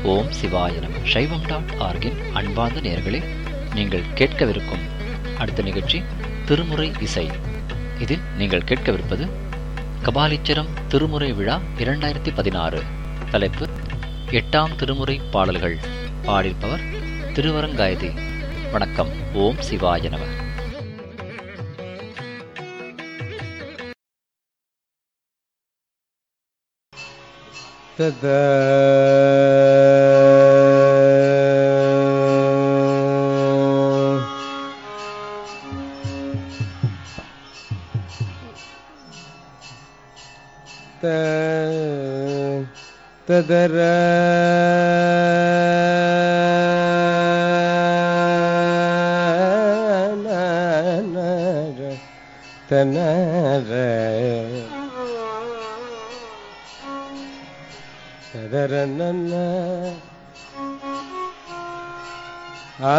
ஓம் சிவாய நம சைவம் டாட் ஆர்கின் அன்பார்ந்த நேயர்களே நீங்கள் கேட்கவிருக்கும் அடுத்த நிகழ்ச்சி திருமுறை இசை இதில் நீங்கள் கேட்கவிருப்பது கபாலீச்சரம் திருமுறை விழா இரண்டாயிரத்தி பதினாறு தலைப்பு எட்டாம் திருமுறை பாடல்கள் பாடியிருப்பவர் திருவரங்காயதி வணக்கம் ஓம் சிவாய நம தத த ததர தனர ததரனன ஆ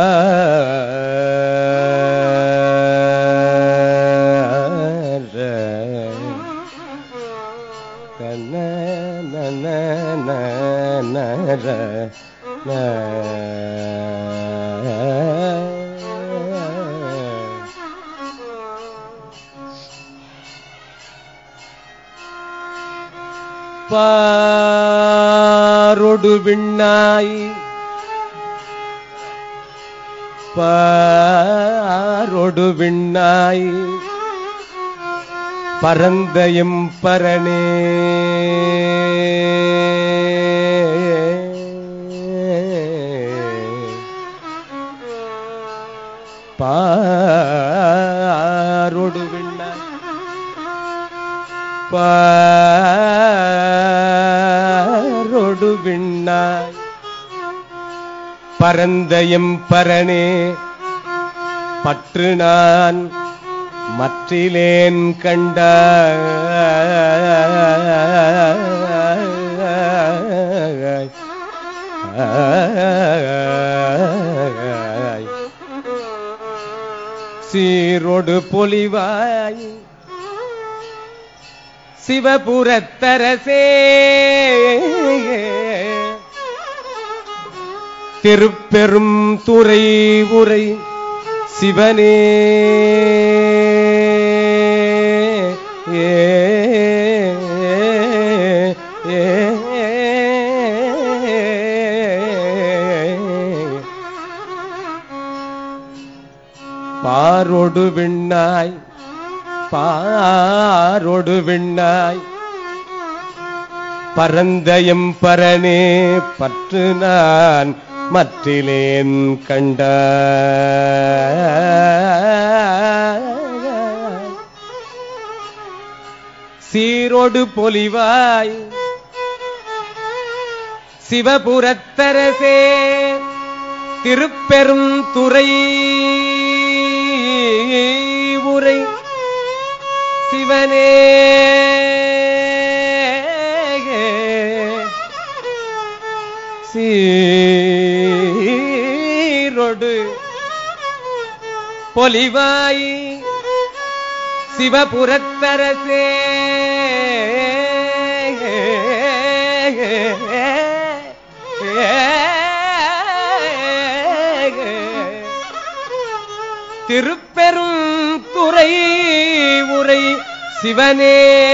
பாரொடு விண்ணாய் பாரொடு விண்ணாய் பரந்தயம் பரணே பாரொடு விண்ணாய் பாரொடு விண்ணாய் பரந்தயம் பரணே பற்று நான் மற்றிலேன் கண்ட சீரொடு பொலிவாய் சிவபுரத்தரசே திருப்பெரும் துறை உரை சிவனே ஏ ஏ பாரொடு விண்ணாய் பாரொடு விண்ணாய் பரந்தயம் பரணே பற்று நான் மற்றிலேன் கண்ட சீரொடு பொலிவாய் சிவபுரத்தரசே திருப்பெரும் துறை உரை சிவனே சீரொடு பொலிவாய் சிவபுரத்தரசே திருப்பெரும் துறை உரை சிவனே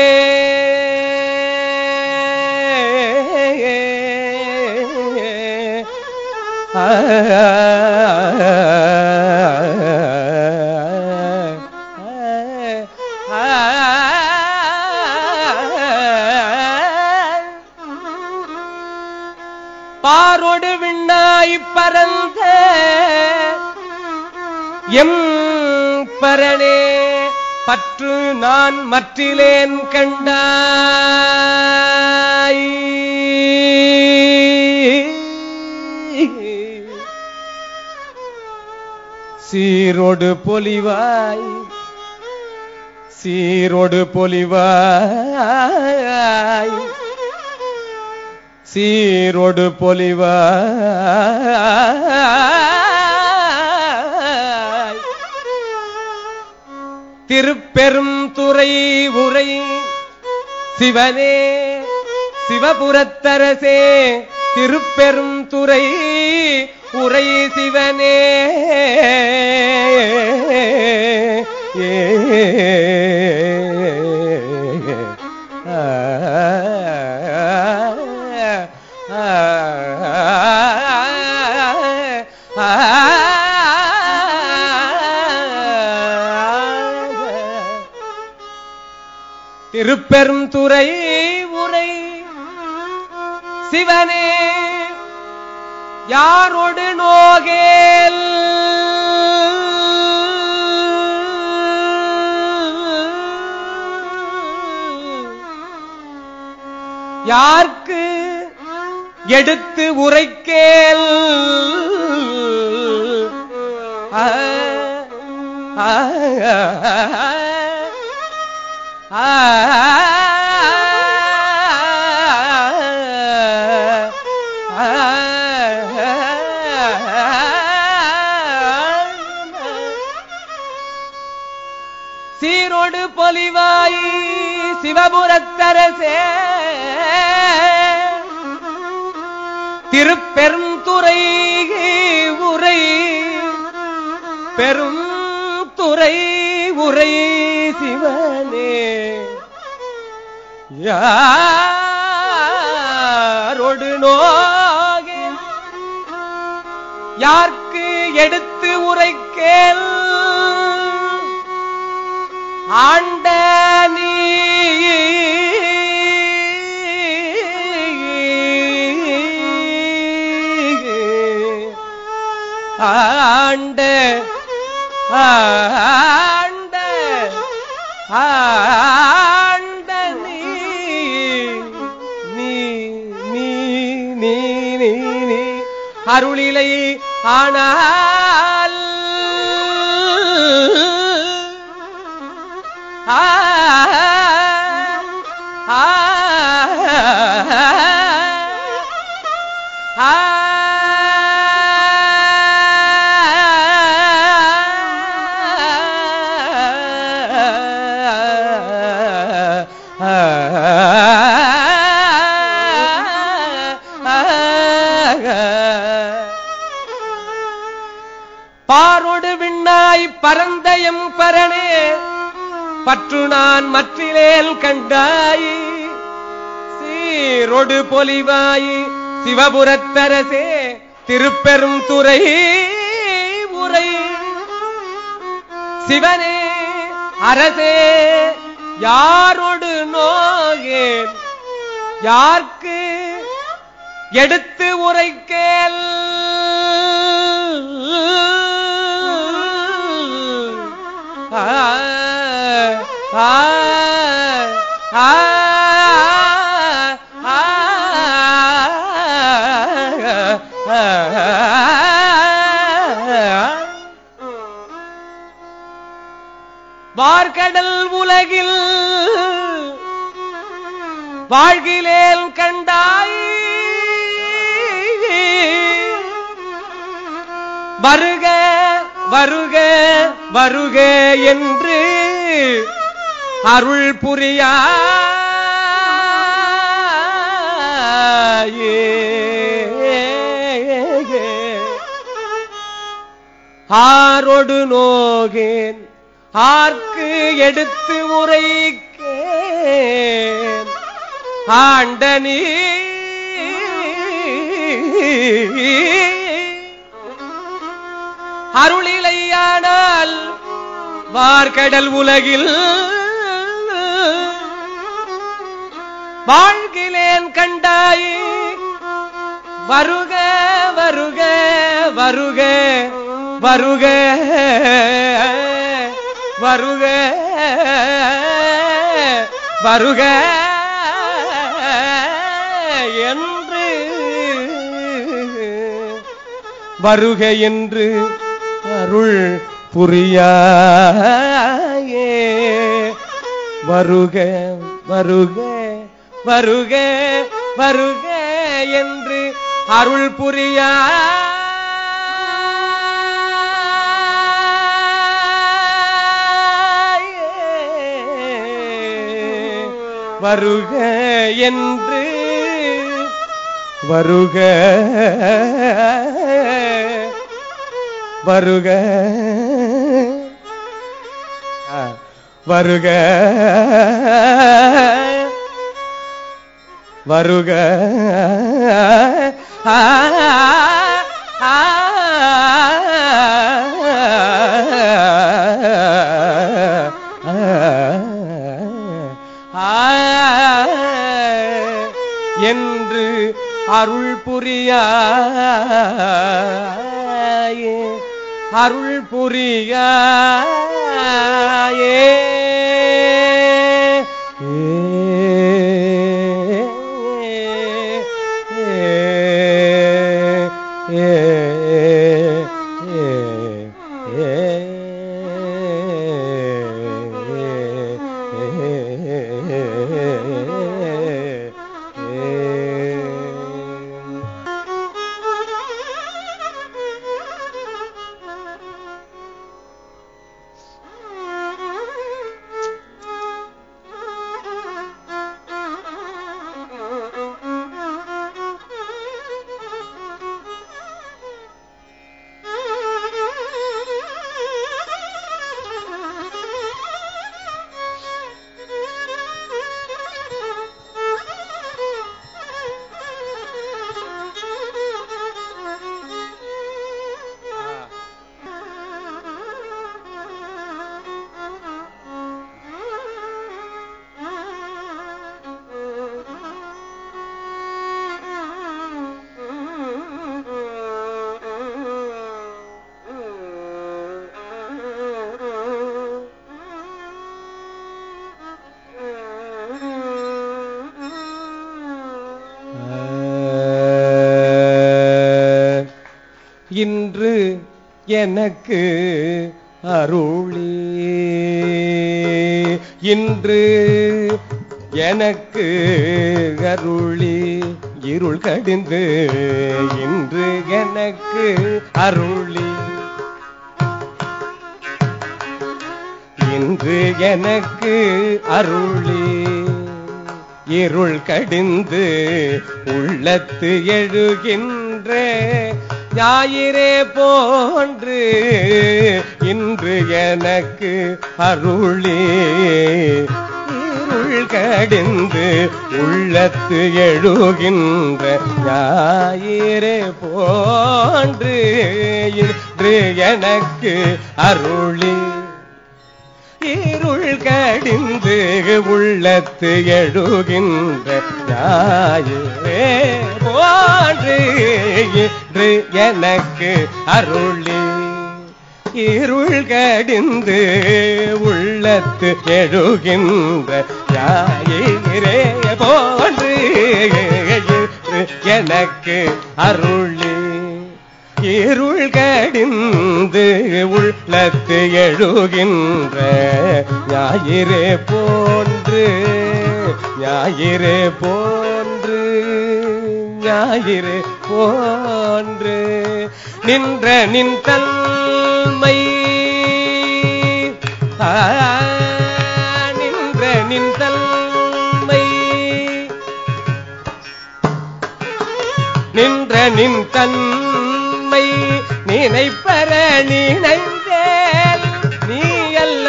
பாரொடு விண்ணாய் பரந்த எம் பரணே பற்று நான் மற்றிலேன் கண்டாய் சீரொடு பொலிவாய் சீரொடு பொலிவாய் சீரொடு பொலிவாய் திருப்பெரும் துறை உரை சிவனே சிவபுரத்தரசே திருப்பெரும் துறை உரை சிவனே திருப்பெரும் துறை உரை சிவனே யாரொடு நோகேல் யார்க்கு எடுத்து உரைக்கேல் ஆ, ஆ, ஆ, சீரோடு பொலிவாய் சிவபுரத்தரசே திருப்பெருந்துறை உரை பெரும் துறை உரை சிவனே யாரோடு நோகே யார்க்கு எடுத்து உரைக்கேல் ஆண்ட நீ ஆண்ட ஆண்ட ஆண்ட நீ நீ நீ நீ நீ நீ அருளிலை ஆனால் ஆ ஆ ஆ பாரொடு விண்ணாய் பரந்தயம் பரணே பற்று நான் மற்றிலேல் கண்டாய் சீரொடு பொலிவாய் சிவபுரத்தரசே திருப்பெரும் துறை உரை சிவனே அரசே யாரொடு நோகேன் யார்க்கு எடுத்து உரைக்கேல் ஆ, ஆ, ஆ, ஆ, வார்கடல் உலகில் வாழ்கிலேல் கண்டாய் வருக வருக வருக என்று அருள் புரியாயே ஆரொடு நோகேன் ஆர்க்கு எடுத்து உரைக்கேன் ஆண்டனி அருளிலையானால் வார்கடல் உலகில் வாழ்கிலேன் கண்டாய் வருக வருக வருக வருக வருக வருக என்று வருக என்று அருள் புரியாயே வருக வருக வருக வருக என்று அருள் புரியா வருக என்று வருக வருக ஆ, வருக வருக ஆ, ஆ, ஆ, என்று அருள் புரியாயே அருள் புரியாயே இன்று எனக்கு அருளி இன்று எனக்கு அருளி இருள் கடிந்து இன்று எனக்கு அருளி இன்று எனக்கு அருளி இருள் கடிந்து உள்ளத்து எழுகின்ற ஞாயிறே போன்று இன்று எனக்கு அருளி இருள் கடிந்து உள்ளத்து எழுகின்ற ஞாயிறே போன்று இன்று எனக்கு அருளி இருள் கடிந்து உள்ளத்து எழுகின்ற ஞாயிறே போன்று இன்று எனக்கு அருளி இருள் கடிந்து உள்ளத்து எழுகின்ற ஞாயிறே போன்று இன்று எனக்கு அருளி இருள் கடிந்து உள்ளத்து எழுகின்ற ஞாயிறே போன்று ஞாயிறே போன்று ஞாயிறே போன்று நின்ற நின் தன்மை ஆ, நின்ற நின் தன்மை நின்ற நின் தன்மை நினைப்பற நினைந்தேல் நீ அல்ல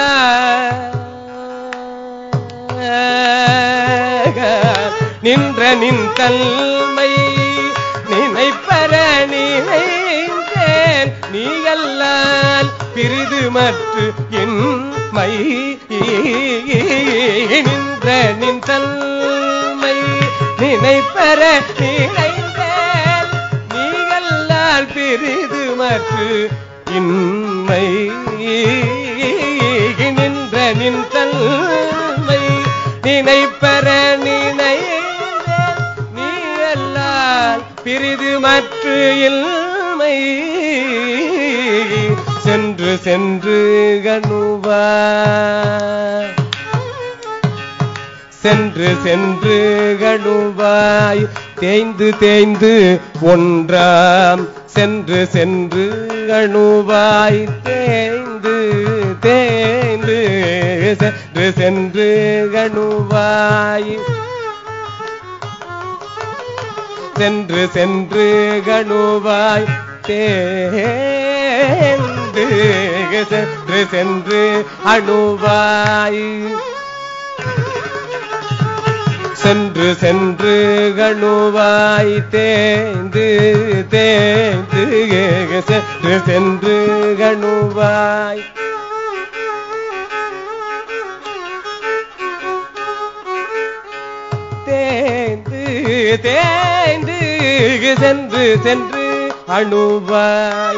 நின்ற நின் தன்மை நினைப்பற நினைந்தேன் நீ அல்லால் பிரிது மற்று என்மை நின்ற நின் தன்மை நினைப்பற நினைந்தேன் நீ அல்லால் பிரிது மற்று இன்மை நின்ற நின் தன்மை நினைப்பற நினைந்தேன் நீ அல்லால் பிரிது மற்று இல்மை சென்று சென்று கணுவா சென்று சென்று கணுவாய் தேய்ந்து தேய்ந்து ஒன்றாம் சென்று சென்று கணுவாய் தேய்ந்து தேய்ந்து சென்று சென்று கணுவாய் சென்று சென்று கணுவாய் தேந்து சென்று சென்று அணுவாய் சென்று சென்று கணுவாய் தேந்து தேந்து சென்று சென்று கணுவாய் தேந்து தேந்து சென்று சென்று அணுவாய்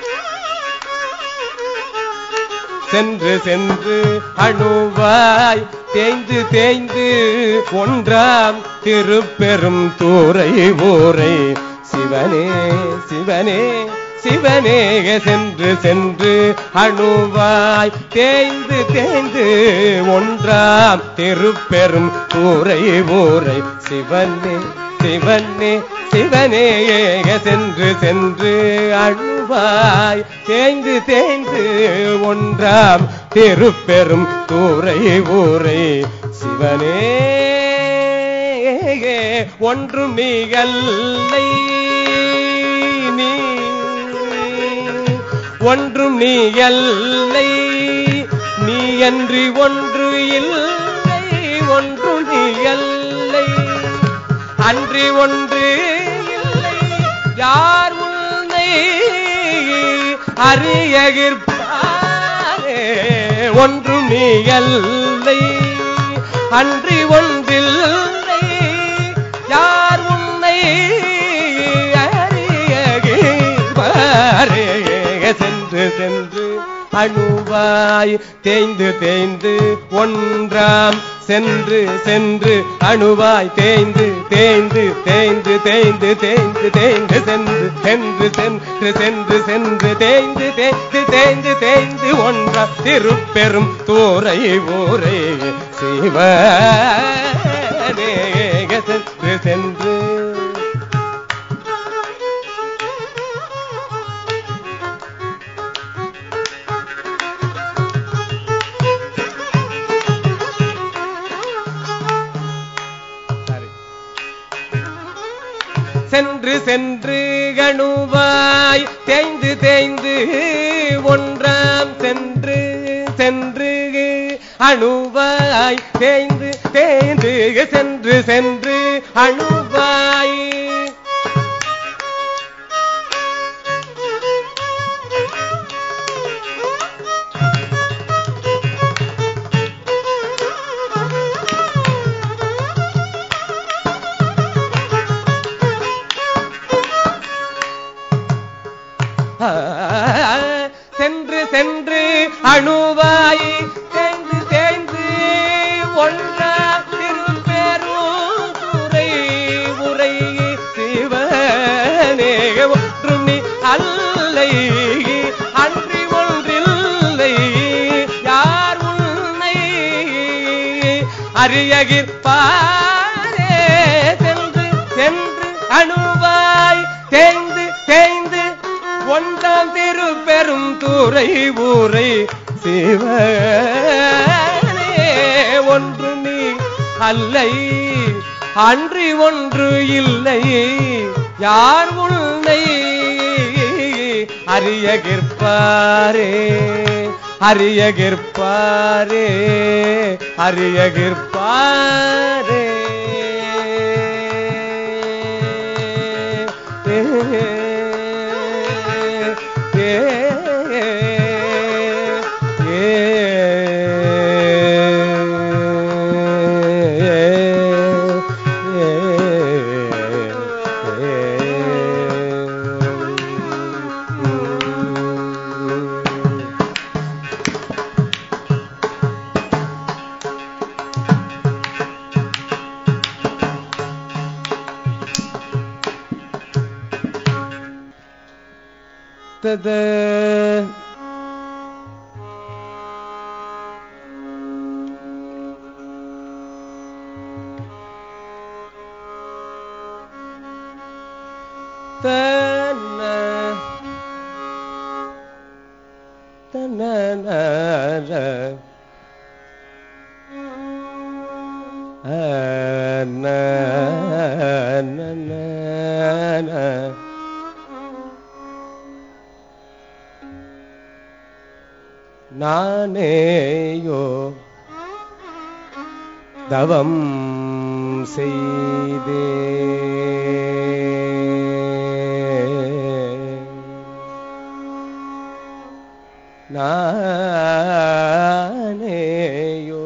சென்று சென்று அணுவாய் தேய்ந்து தேய்ந்து ஒன்றாம் திருப்பெரும் தூரை ஊரை சிவனே சிவனே சிவனே சென்று சென்று அணுவாய் தேய்ந்து தேய்ந்து ஒன்றாம் திருப்பெரும் ஊரை ஊரை சிவனே சிவனே சிவனே சென்று சென்று அழுவாய் தேய்ந்து தேய்ந்து ஒன்றாம் திருப்பெரும் தூரை ஊரை சிவனே ஒன்றும் நீகல்லை நீ ஒன்றும் நீ எல்லை நீ அன்றி ஒன்று இல்லை ஒன்றும் நீ எல்லை அன்றி ஒன்று இல்லை யார் உன்னை அறியகிற்பாரே ஒன்றும் நீ எல்லை அன்றி ஒன்றில்லை யார் உன்னை அறியகிற்பாரே சென்று சென்று அணுவாய் தேய்ந்து தேய்ந்து ஒன்றாம் சென்று சென்று அணுவாய் தேய்ந்து தேய்ந்து தேய்ந்து தேய்ந்து தேய்ந்து தேய்ந்து சென்று சென்று சென்று சென்று சென்று தேய்ந்து தேய்ந்து தேய்ந்து தேய்ந்து ஒன்றாம் திருப்பெரும் தூரை ஊரை சிவனே சென்று சென்று சரி சென்று சென்று கணுவாய் தேய்ந்து தேய்ந்து ஒன்றாம் சென்று சென்று அணுவாய் தேய்ந்து தேய்ந்து சென்று சென்று அணுவாய் ஆ, சென்று சென்று அணுவாய் தேய்ந்து தேய்ந்து ஒன்றா திருப்பெரும் துறை உரை சிவனே ஒன்றும் நீ அல்லை அன்றி ஒன்றில்லை யார் உன்னை அறியகிற்பாரே சென்று சென்று அணுவாய் தேய்ந்து தேய்ந்து ஒன்றாம் திரு பெரும் தூரை ஊரை சிவனே ஒன்று நீ அல்லை அன்றி ஒன்று இல்லை யார் உன்னை அறியகிற்பாரே அறியகிற்பாரே அறியகிற்பாரே தத தன தன ந நானேயோ தவம் செய்தே நானேயோ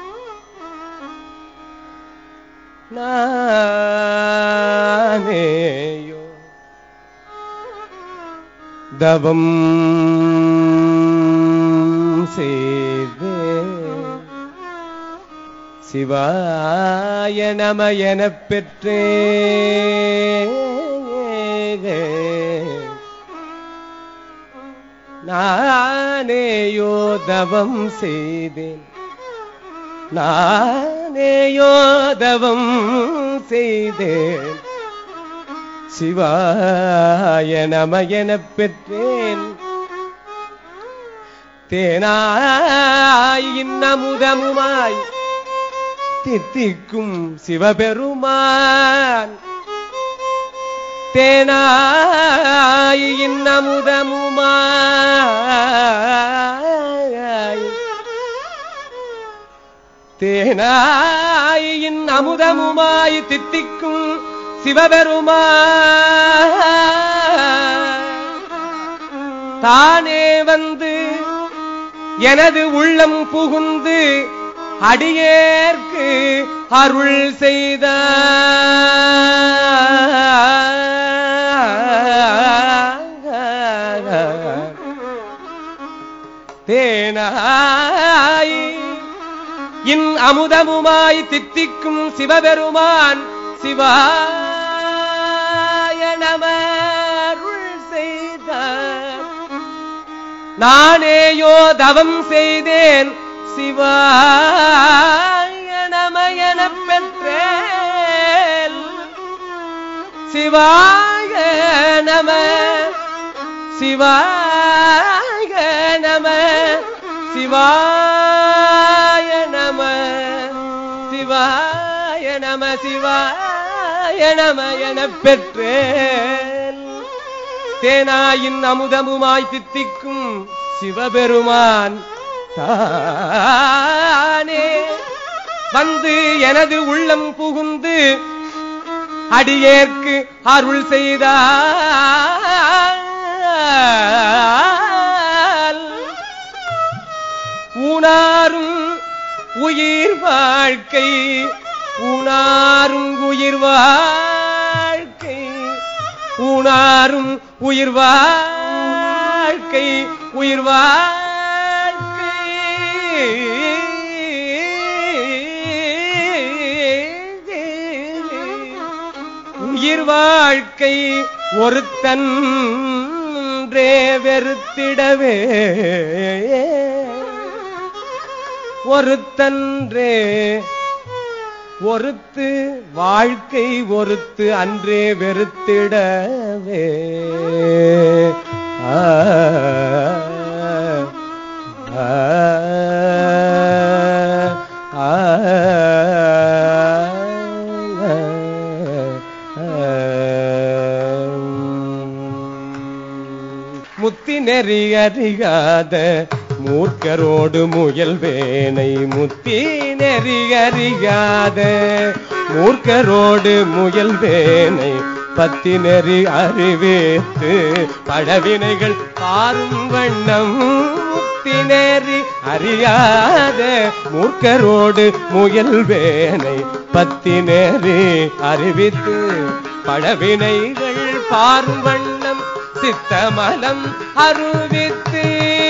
நானேயோ தவம் செய்தே சிவாய நம எனப் பெற்றே நானேயோ தவம் செய்தேன் நானேயோ தவம் செய்தேன் சிவாய நம எனப் பெற்றேன் தேனாய் இன்னமுதமுமாய் தித்திக்கும் சிவபெருமான் தேனாய் இன்னமுதமுமாய் தேனாய் இன்னமுதமுமாய் தித்திக்கும் சிவபெருமான் தானே வந்து எனது உள்ளம் புகுந்து அடியேற்கு அருள் செய்த தேனாய் இன் அமுதமுமாய் தித்திக்கும் சிவபெருமான் சிவாய நம அருள் செய்தார் நானேயோ தவம் செய்தேன் சிவாய நம எனப் பெற்றேன் சிவாய நம சிவாய நம சிவாய நம சிவாய நம சிவாய நம எனப் பெற்றேன் தேனாயின் அமுதமுமாய் தித்திக்கும் சிவபெருமான் தானே வந்து எனது உள்ளம் புகுந்து அடியேற்கு அருள் செய்தால் ஊனாரும் உயிர் வாழ்க்கை ஊனாரும் உயிர் வாழ்க்கை ஊனாரும் உயிர் வாழ்க்கை உயிர் வாழ்க்கை உயிர் வாழ்க்கை ஒருத்தன்றே வெறுத்திடவே ஒருத்தன்றே ஒருத்து வாழ்க்கை ஒருத்து அன்றே வெறுத்திடவே ஆ, ஆ, ஆ, முத்தி நெறி அறியாத மூர்க்கரோடு முயல் வேனை முத்தி நெறி அறியாத மூர்க்கரோடு முயல் வேனை பத்தி நெறி அறிவித்து பழவினைகள் பாரும் வண்ணம் முத்தி நெறி அறியாத மூர்க்கரோடு முயல் வேனை பத்தி நெறி அறிவித்து பழவினைகள் பாரும் வண்ணம் சித்தமலம் அருவித்து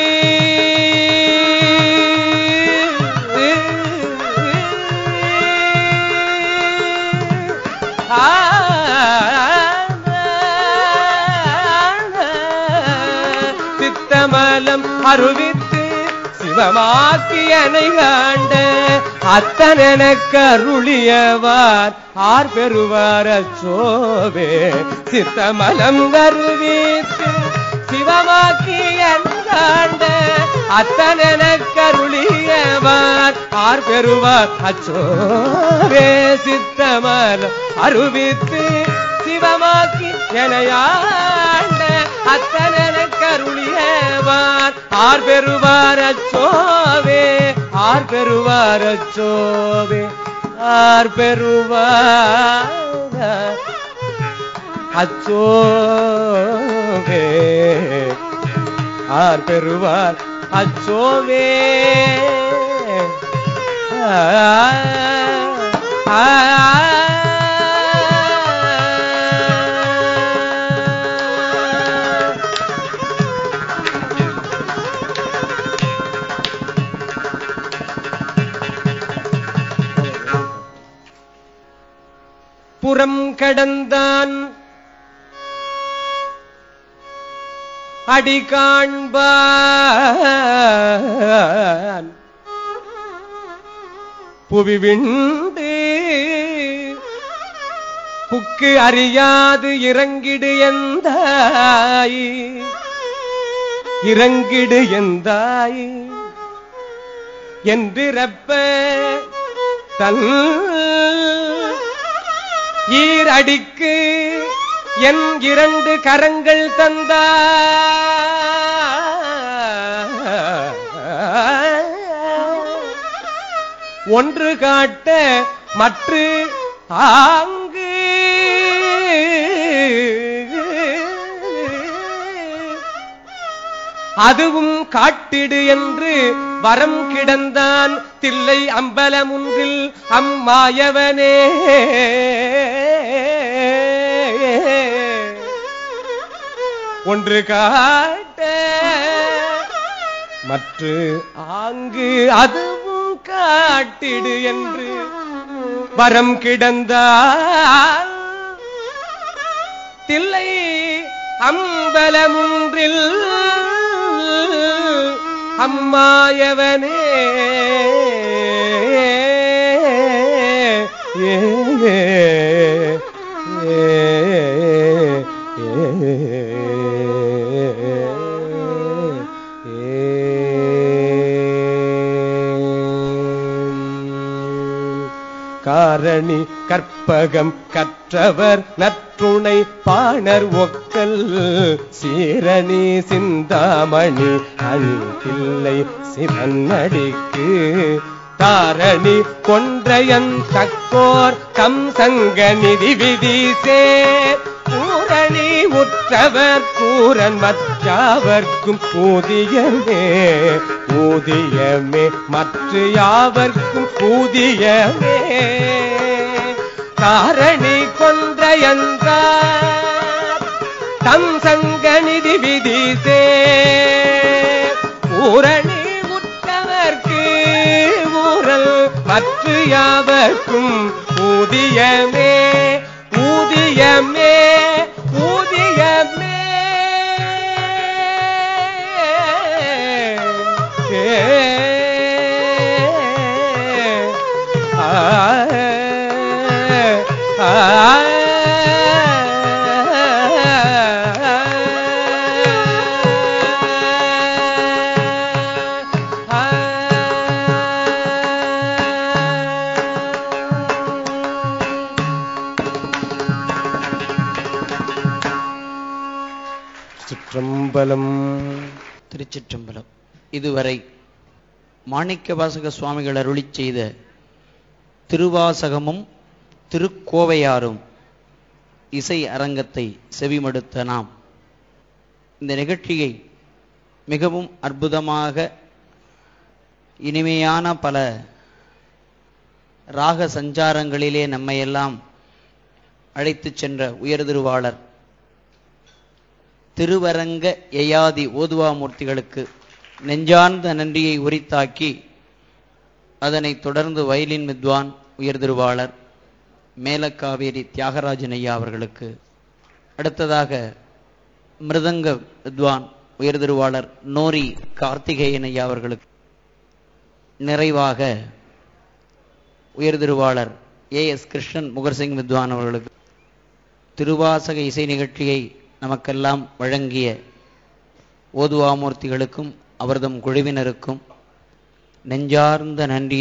சித்தமலம் அருவித்து சிவமாக்கியனை காண்ட அத்தனென கருளியவார் ஆர் பெறுவார் அச்சோவே சித்தமலம் அருவித்து சிவமாக்கியன் காண்ட அத்தனென கருளியவார் ஆர் பெறுவார் அச்சோவே சித்தமலம் அருவித்து சிவமாக்கி எனையாண்ட அத்தனென கருளியவார் ஆர் பெறுவார் அச்சோவே ஆர் பெறுவார் அச்சோவே ஆர் பெறுவார் அச்சோவே ஆர் பெறுவார் அச்சோவே ஆ, ஆ, ஆ. புறம் கடந்தான் அடி காண்பான் புவி விண்டு புக்கு அறியாது இறங்கிடு எந்தாய் இறங்கிடு எந்தாய் என்றிறப்ப தன் ஈரடிக்கு என் இரண்டு கரங்கள் தந்தா ஒன்று காட்ட மற்ற ஆங்கு அதுவும் காட்டிடு என்று வரம் கிடந்தான் தில்லை அம்பலமுன்றில் அம்மாயவனே ஒன்று காட்ட மற்ற ஆங்கு அதுவும் காட்டிடு என்று வரம் கிடந்தால் தில்லை அம்பலமுன்றில் அம்மாயவனே ஏ, ஏ, காரணி கற்பகம் கற்றவர் நற்றுணை பாணர் ஒக்கல் சீரணி சிந்தாமணி அன்பில்லை சிவனடிக்கு தாரணி கொன்றையன் தக்கோர் கம் சங்க நிதி விதி சேர் பூரணி உற்றவர் கூரன் மற்றாவர்க்கும் ஊதியமே ஊதியமே மற்ற யாவர்க்கும் ஊதியமே காரணி கொன்றையன்றார் தம் சங்க நிதி விதி சேர் பூரணி உற்றவர்க்கு ஊரல் மற்ற யாவர்க்கும் ஊதியமே ஊதியமே ஊதியமே சிற்றம்பலம் திருச்சிற்றம்பலம் இதுவரை மாணிக்க வாசக சுவாமிகள் அருளிச் செய்த திருவாசகமும் திருக்கோவையாரும் இசை அரங்கத்தை செவிமடுத்த நாம் இந்த நிகழ்ச்சியை மிகவும் அற்புதமாக இனிமையான பல ராக சஞ்சாரங்களிலே நம்மையெல்லாம் அழைத்துச் சென்ற உயர்திருவாளர் திருவரங்க யயாதி ஓதுவாமூர்த்திகளுக்கு நெஞ்சார்ந்த நன்றியை உரித்தாக்கி அதனைத் தொடர்ந்து வயலின் வித்வான் உயர்திருவாளர் மேலக்காவேரி தியாகராஜன் ஐயா அவர்களுக்கு அடுத்ததாக மிருதங்க வித்வான் உயர்திருவாளர் நோரி கார்த்திகேயன் ஐயா அவர்களுக்கு நிறைவாக உயர்திருவாளர் ஏ எஸ் கிருஷ்ணன் முகர்சிங் வித்வான் அவர்களுக்கு திருவாசக இசை நிகழ்ச்சியை நமக்கெல்லாம் வழங்கிய ஓதுவாமூர்த்திகளுக்கும் அவர்தம் குழுவினருக்கும் நெஞ்சார்ந்த நன்றி